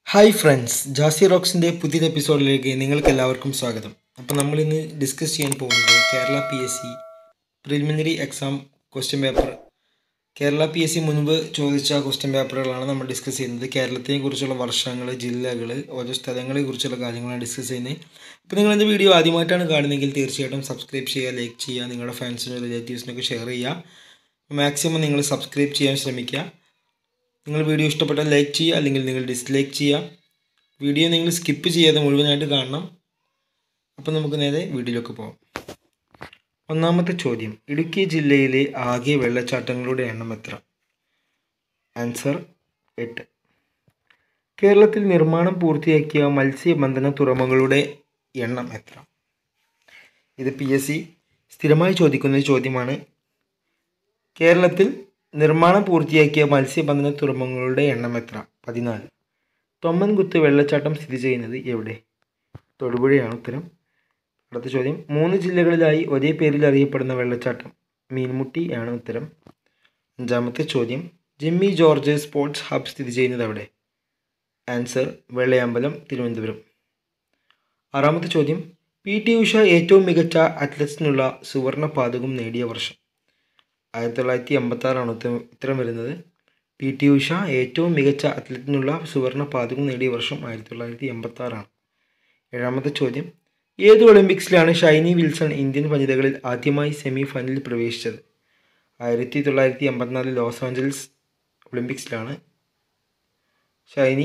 hi friends Jassie റോക്സിൻ്റെ പുതിയൊരു എപ്പിസോഡിലേക്ക് നിങ്ങൾക്ക് എല്ലാവർക്കും സ്വാഗതം അപ്പോൾ നമ്മൾ ഇന്ന് ഡിസ്കസ് ചെയ്യാൻ പോകുന്നത് Kerala P S C preliminary exam question paper Kerala P S C മുൻപ് ചോദിച്ച ക്വസ്റ്റ്യൻ പേപ്പറുകളാണ് നമ്മൾ ഡിസ്കസ് ചെയ്യുന്നത് കേരളത്തിനെ കുറിച്ചുള്ള വർഷങ്ങൾ ജില്ലകൾ ഓരോ സ്ഥലങ്ങളെ കുറിച്ചുള്ള കാര്യങ്ങളാണ് ഡിസ്കസ് ചെയ്യുന്നത് അപ്പോൾ നിങ്ങൾ എൻ്റെ വീഡിയോ ആദ്യമായിട്ടാണ് കാണുന്നതെങ്കിൽ തീർച്ചയായിട്ടും സബ്സ്ക്രൈബ് ചെയ്യുക ലൈക്ക് ചെയ്യുക നിങ്ങളുടെ ഫ്രണ്ട്സിനും റിലേറ്റീവ്സിനൊക്കെ ഷെയർ ചെയ്യുക മാക്സിമം നിങ്ങൾ സബ്സ്ക്രൈബ് ചെയ്യാൻ ശ്രമിക്കുക നിങ്ങൾ വീഡിയോ ഇഷ്ടപ്പെട്ടാൽ ലൈക്ക് ചെയ്യുക അല്ലെങ്കിൽ നിങ്ങൾ ഡിസ്ലൈക്ക് ചെയ്യുക വീഡിയോ നിങ്ങൾ സ്കിപ്പ് ചെയ്യാതെ മുഴുവനായിട്ട് കാണണം അപ്പോൾ നമുക്ക് നേരെ വീഡിയോയിലേക്ക് പോകാം ഒന്നാമത്തെ ചോദ്യം ഇടുക്കി ജില്ലയിലെ ആകെ വെള്ളച്ചാട്ടങ്ങളുടെ എണ്ണം എത്ര ആൻസർ എട്ട് കേരളത്തിൽ നിർമ്മാണം പൂർത്തിയാക്കിയ മത്സ്യബന്ധന തുറമുഖങ്ങളുടെ എണ്ണം എത്ര ഇത് പി എസ് സി സ്ഥിരമായി ചോദിക്കുന്ന ചോദ്യമാണ് കേരളത്തിൽ നിർമ്മാണം പൂർത്തിയാക്കിയ മത്സ്യബന്ധന തുറമുഖങ്ങളുടെ എണ്ണം എത്ര പതിനാല് തൊമ്മൻകുത്ത് വെള്ളച്ചാട്ടം സ്ഥിതി ചെയ്യുന്നത് എവിടെ തൊടുപുഴയാണ് ഉത്തരം അടുത്ത ചോദ്യം മൂന്ന് ജില്ലകളിലായി ഒരേ പേരിൽ അറിയപ്പെടുന്ന വെള്ളച്ചാട്ടം മീൻമുട്ടി ആണ് ഉത്തരം അഞ്ചാമത്തെ ചോദ്യം ജിമ്മി ജോർജ് സ്പോർട്സ് ഹബ് സ്ഥിതി ചെയ്യുന്നത് എവിടെ ആൻസർ വെള്ളയമ്പലം തിരുവനന്തപുരം ആറാമത്തെ ചോദ്യം പി ടി ഉഷ ഏറ്റവും മികച്ച അത്ലറ്റ്സിനുള്ള സുവർണ പാതകം നേടിയ വർഷം ആയിരത്തി തൊള്ളായിരത്തി എൺപത്തി ആറാണ് ഉത്തരം ഉത്തരം വരുന്നത് പി ടി ഉഷ ഏറ്റവും മികച്ച അത്ലറ്റിനുള്ള സുവർണ പാതകം നേടിയ വർഷം ആയിരത്തി തൊള്ളായിരത്തി എൺപത്തി ആറാണ് ഏഴാമത്തെ ചോദ്യം ഏത് ഒളിമ്പിക്സിലാണ് ഷൈനി വിൽസൺ ഇന്ത്യൻ വനിതകളിൽ ആദ്യമായി സെമി ഫൈനലിൽ പ്രവേശിച്ചത് ആയിരത്തി തൊള്ളായിരത്തി എൺപത്തിനാല് ലോസ് ആഞ്ചലസ് ഒളിമ്പിക്സിലാണ് ഷൈനി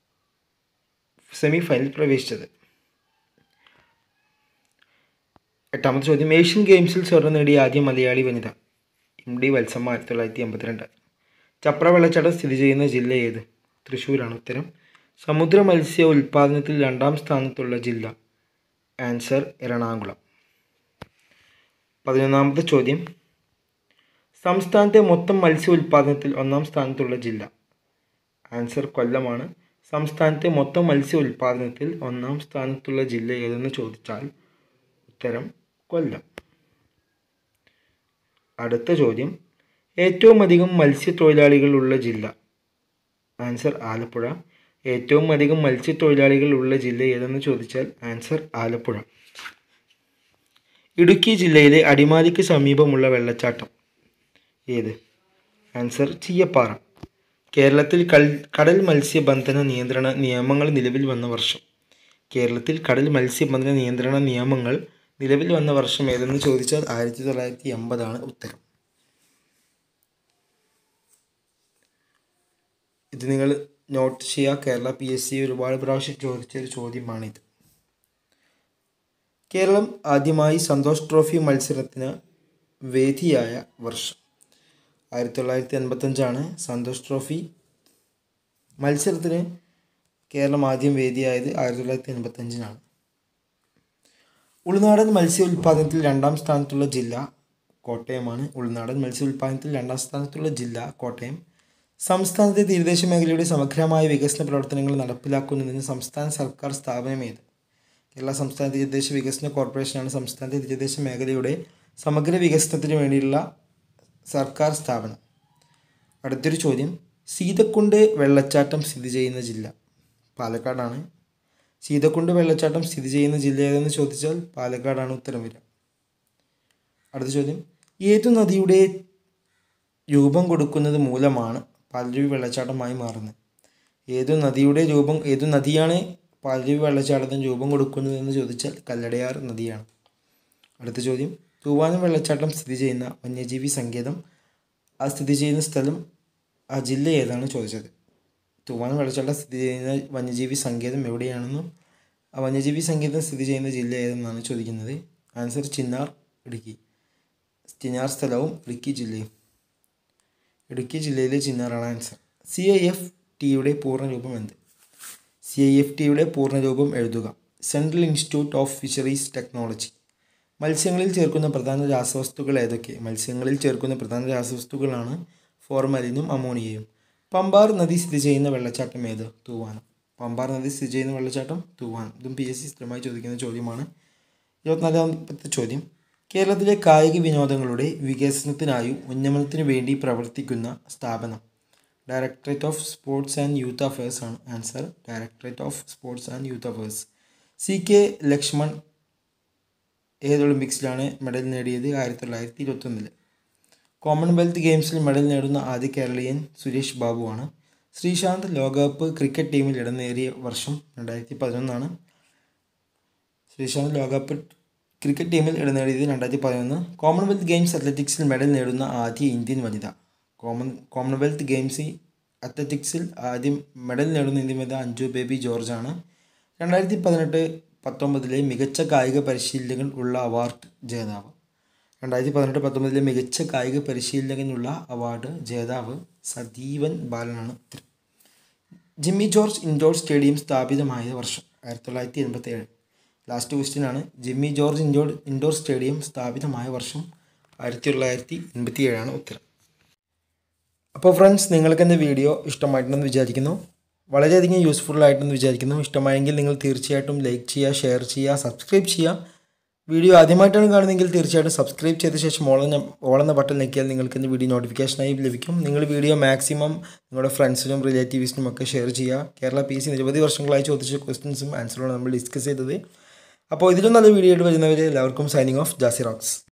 സെമി ഫൈനലിൽ പ്രവേശിച്ചത് എട്ടാമത്തെ ചോദ്യം ഏഷ്യൻ ഗെയിംസിൽ സ്വർണ്ണം നേടിയ ആദ്യ മലയാളി വനിത എം ഡി വത്സമ്മ ആയിരത്തി തൊള്ളായിരത്തി എൺപത്തിരണ്ട് ചപ്ര വെള്ളച്ചാട്ടം സ്ഥിതി ചെയ്യുന്ന ജില്ല ഏത് തൃശ്ശൂരാണ് ഉത്തരം സമുദ്ര മത്സ്യ ഉൽപ്പാദനത്തിൽ രണ്ടാം സ്ഥാനത്തുള്ള ജില്ല ആൻസർ എറണാകുളം പതിനൊന്നാമത്തെ ചോദ്യം സംസ്ഥാനത്തെ മൊത്തം മത്സ്യ ഉൽപ്പാദനത്തിൽ ഒന്നാം സ്ഥാനത്തുള്ള ജില്ല ആൻസർ കൊല്ലമാണ് സംസ്ഥാനത്തെ മൊത്തം മത്സ്യ ഉൽപ്പാദനത്തിൽ ഒന്നാം സ്ഥാനത്തുള്ള ജില്ല ഏതെന്ന് ചോദിച്ചാൽ ഉത്തരം കൊല്ലം അടുത്ത ചോദ്യം ഏറ്റവും അധികം മത്സ്യത്തൊഴിലാളികൾ ഉള്ള ജില്ല ആൻസർ ആലപ്പുഴ ഏറ്റവും അധികം മത്സ്യത്തൊഴിലാളികൾ ഉള്ള ജില്ല ഏതെന്ന് ചോദിച്ചാൽ ആൻസർ ആലപ്പുഴ ഇടുക്കി ജില്ലയിലെ അടിമാലിക്ക് സമീപമുള്ള വെള്ളച്ചാട്ടം ഏത് ആൻസർ ചീയപ്പാറ കേരളത്തിൽ കൽ കടൽ മത്സ്യബന്ധന നിയന്ത്രണ നിയമങ്ങൾ നിലവിൽ വന്ന വർഷം കേരളത്തിൽ കടൽ മത്സ്യബന്ധന നിയന്ത്രണ നിയമങ്ങൾ നിലവിൽ വന്ന വർഷം ഏതെന്ന് ചോദിച്ചാൽ ആയിരത്തി തൊള്ളായിരത്തി എൺപതാണ് ഉത്തരം ഇത് നിങ്ങൾ നോട്ട് ചെയ്യുക കേരള പി എസ് സി ഒരുപാട് പ്രാവശ്യം ചോദിച്ച ഒരു ചോദ്യമാണിത് കേരളം ആദ്യമായി സന്തോഷ് ട്രോഫി മത്സരത്തിന് വേദിയായ വർഷം ആയിരത്തി തൊള്ളായിരത്തി എൺപത്തഞ്ചാണ് സന്തോഷ് ട്രോഫി മത്സരത്തിന് കേരളം ആദ്യം വേദിയായത് ആയിരത്തി തൊള്ളായിരത്തി എൺപത്തഞ്ചിനാണ് ഉൾനാടൻ മത്സ്യ ഉൽപ്പാദനത്തിൽ രണ്ടാം സ്ഥാനത്തുള്ള ജില്ല കോട്ടയമാണ് ഉൾനാടൻ മത്സ്യ ഉൽപ്പാദനത്തിൽ രണ്ടാം സ്ഥാനത്തുള്ള ജില്ല കോട്ടയം സംസ്ഥാനത്തെ തീരദേശ മേഖലയുടെ സമഗ്രമായ വികസന പ്രവർത്തനങ്ങൾ നടപ്പിലാക്കുന്നതിന് സംസ്ഥാന സർക്കാർ സ്ഥാപനമേത് കേരള സംസ്ഥാന തീരദേശ വികസന കോർപ്പറേഷനാണ് സംസ്ഥാനത്തെ തീരദേശ മേഖലയുടെ സമഗ്ര വികസനത്തിന് വേണ്ടിയുള്ള സർക്കാർ സ്ഥാപനം അടുത്തൊരു ചോദ്യം സീതക്കുണ്ട് വെള്ളച്ചാട്ടം സ്ഥിതി ചെയ്യുന്ന ജില്ല പാലക്കാടാണ് സീതക്കുണ്ട് വെള്ളച്ചാട്ടം സ്ഥിതി ചെയ്യുന്ന ജില്ല ഏതെന്ന് ചോദിച്ചാൽ പാലക്കാടാണ് ഉത്തരം വരിക അടുത്ത ചോദ്യം ഏതു നദിയുടെ രൂപം കൊടുക്കുന്നത് മൂലമാണ് പാലരുവി വെള്ളച്ചാട്ടമായി മാറുന്നത് ഏതു നദിയുടെ രൂപം ഏതു നദിയാണ് പാലരുവി വെള്ളച്ചാട്ടത്തിന് രൂപം കൊടുക്കുന്നത് എന്ന് ചോദിച്ചാൽ കല്ലടയാർ നദിയാണ് അടുത്ത ചോദ്യം തൂവാനം വെള്ളച്ചാട്ടം സ്ഥിതി ചെയ്യുന്ന വന്യജീവി സങ്കേതം ആ സ്ഥിതി ചെയ്യുന്ന സ്ഥലം ആ ജില്ല ഏതാണ് ചോദിച്ചത് തൂവാനം വെള്ളച്ചാട്ടം സ്ഥിതി ചെയ്യുന്ന വന്യജീവി സങ്കേതം എവിടെയാണെന്നും ആ വന്യജീവി സങ്കേതം സ്ഥിതി ചെയ്യുന്ന ജില്ല ഏതെന്നാണ് ചോദിക്കുന്നത് ആൻസർ ചിന്നാർ ഇടുക്കി ചിന്നാർ സ്ഥലവും ഇടുക്കി ജില്ലയും ഇടുക്കി ജില്ലയിലെ ചിന്നാറാണ് ആൻസർ സി ഐ എഫ് ടിയുടെ പൂർണ്ണരൂപം എന്ത് സി ഐ എഫ് ടിയുടെ പൂർണ്ണരൂപം എഴുതുക central institute of fisheries technology മത്സ്യങ്ങളിൽ ചേർക്കുന്ന പ്രധാന രാസവസ്തുക്കൾ ഏതൊക്കെ മത്സ്യങ്ങളിൽ ചേർക്കുന്ന പ്രധാന രാസവസ്തുക്കളാണ് ഫോർമലിനും അമോണിയയും പമ്പാർ നദി സ്ഥിതി ചെയ്യുന്ന വെള്ളച്ചാട്ടം ഏത് തൂവാനം പമ്പാർ നദി സ്ഥിതി ചെയ്യുന്ന വെള്ളച്ചാട്ടം തൂവാനം ഇതും പി എസ് സി സ്ഥിരമായി ചോദിക്കുന്ന ചോദ്യമാണ് ഇരുപത്തിനാലാമത്തെ ചോദ്യം കേരളത്തിലെ കായിക വിനോദങ്ങളുടെ വികസനത്തിനായും ഉന്നമനത്തിനു വേണ്ടി പ്രവർത്തിക്കുന്ന സ്ഥാപനം directorate of sports and youth affairs ആണ് answer directorate of sports and youth affairs C K Lakshman ഏത് ഒളിമ്പിക്സിലാണ് മെഡൽ നേടിയത് ആയിരത്തി തൊള്ളായിരത്തി ഇരുപത്തൊന്നിൽ കോമൺവെൽത്ത് ഗെയിംസിൽ മെഡൽ നേടുന്ന ആദ്യ കേരളീയൻ സുരേഷ് ബാബുവാണ് ശ്രീശാന്ത് ലോകകപ്പ് ക്രിക്കറ്റ് ടീമിൽ ഇടം നേടിയ വർഷം രണ്ടായിരത്തി പതിനൊന്നാണ് ശ്രീശാന്ത് ലോകകപ്പ് ക്രിക്കറ്റ് ടീമിൽ ഇടം നേടിയത് രണ്ടായിരത്തി പതിനൊന്ന് കോമൺവെൽത്ത് ഗെയിംസ് അത്ലറ്റിക്സിൽ മെഡൽ നേടുന്ന ആദ്യ ഇന്ത്യൻ വനിത കോമൺ കോമൺവെൽത്ത് ഗെയിംസിൽ അത്ലറ്റിക്സിൽ ആദ്യം മെഡൽ നേടുന്ന ഇന്ത്യൻ വനിത അഞ്ജു ബേബി ജോർജാണ് രണ്ടായിരത്തി പതിനെട്ട് പത്തൊമ്പതിലെ മികച്ച കായിക പരിശീലകൻ ഉള്ള അവാർഡ് ജേതാവ് രണ്ടായിരത്തി പതിനെട്ട് പത്തൊമ്പതിലെ മികച്ച കായിക പരിശീലകനുള്ള അവാർഡ് ജേതാവ് സജീവൻ ബാലനാണ് ജിമ്മി ജോർജ് ഇൻഡോർ സ്റ്റേഡിയം സ്ഥാപിതമായ വർഷം ആയിരത്തി തൊള്ളായിരത്തി എൺപത്തി ഏഴ് ലാസ്റ്റ് ക്വസ്റ്റ്യൻ ആണ് Jimmy George indoor indoor stadium സ്ഥാപിതമായ വർഷം ആയിരത്തി തൊള്ളായിരത്തി എൺപത്തി ഏഴാണ് ഉത്തരം അപ്പോൾ ഫ്രണ്ട്സ് നിങ്ങൾക്ക് എൻ്റെ വീഡിയോ ഇഷ്ടമായിട്ടുണ്ടെന്ന് വിചാരിക്കുന്നു വളരെയധികം യൂസ്ഫുൾ ആയിട്ടെന്ന് വിചാരിക്കുന്നു ഇഷ്ടമായെങ്കിൽ നിങ്ങൾ തീർച്ചയായിട്ടും ലൈക്ക് ചെയ്യുക ഷെയർ ചെയ്യുക സബ്സ്ക്രൈബ് ചെയ്യുക വീഡിയോ ആദ്യമായിട്ടാണ് കാണുന്നതെങ്കിൽ തീർച്ചയായിട്ടും സബ്സ്ക്രൈബ് ചെയ്ത ശേഷം ഓളെന്ന ഓളെന്ന ബട്ടൺ ഞെക്കിയാൽ നിങ്ങൾക്ക് എൻ്റെ വീഡിയോ നോട്ടിഫിക്കേഷനായി ലഭിക്കും നിങ്ങൾ വീഡിയോ മാക്സിമം നിങ്ങളുടെ ഫ്രണ്ട്സിനും റിലേറ്റീവ്സിനും ഒക്കെ ഷെയർ ചെയ്യുക കേരള പി സി നിരവധി വർഷങ്ങളായി ചോദിച്ച ക്വസ്റ്റ്യൻസും ആൻസറുകളും നമ്മൾ ഡിസ്കസ് ചെയ്തത് അപ്പോൾ ഇതിലും നല്ല വീഡിയോ ആയിട്ട് വരുന്നവരെ എല്ലാവർക്കും സൈനിങ് ഓഫ് ജാസി റോക്സ്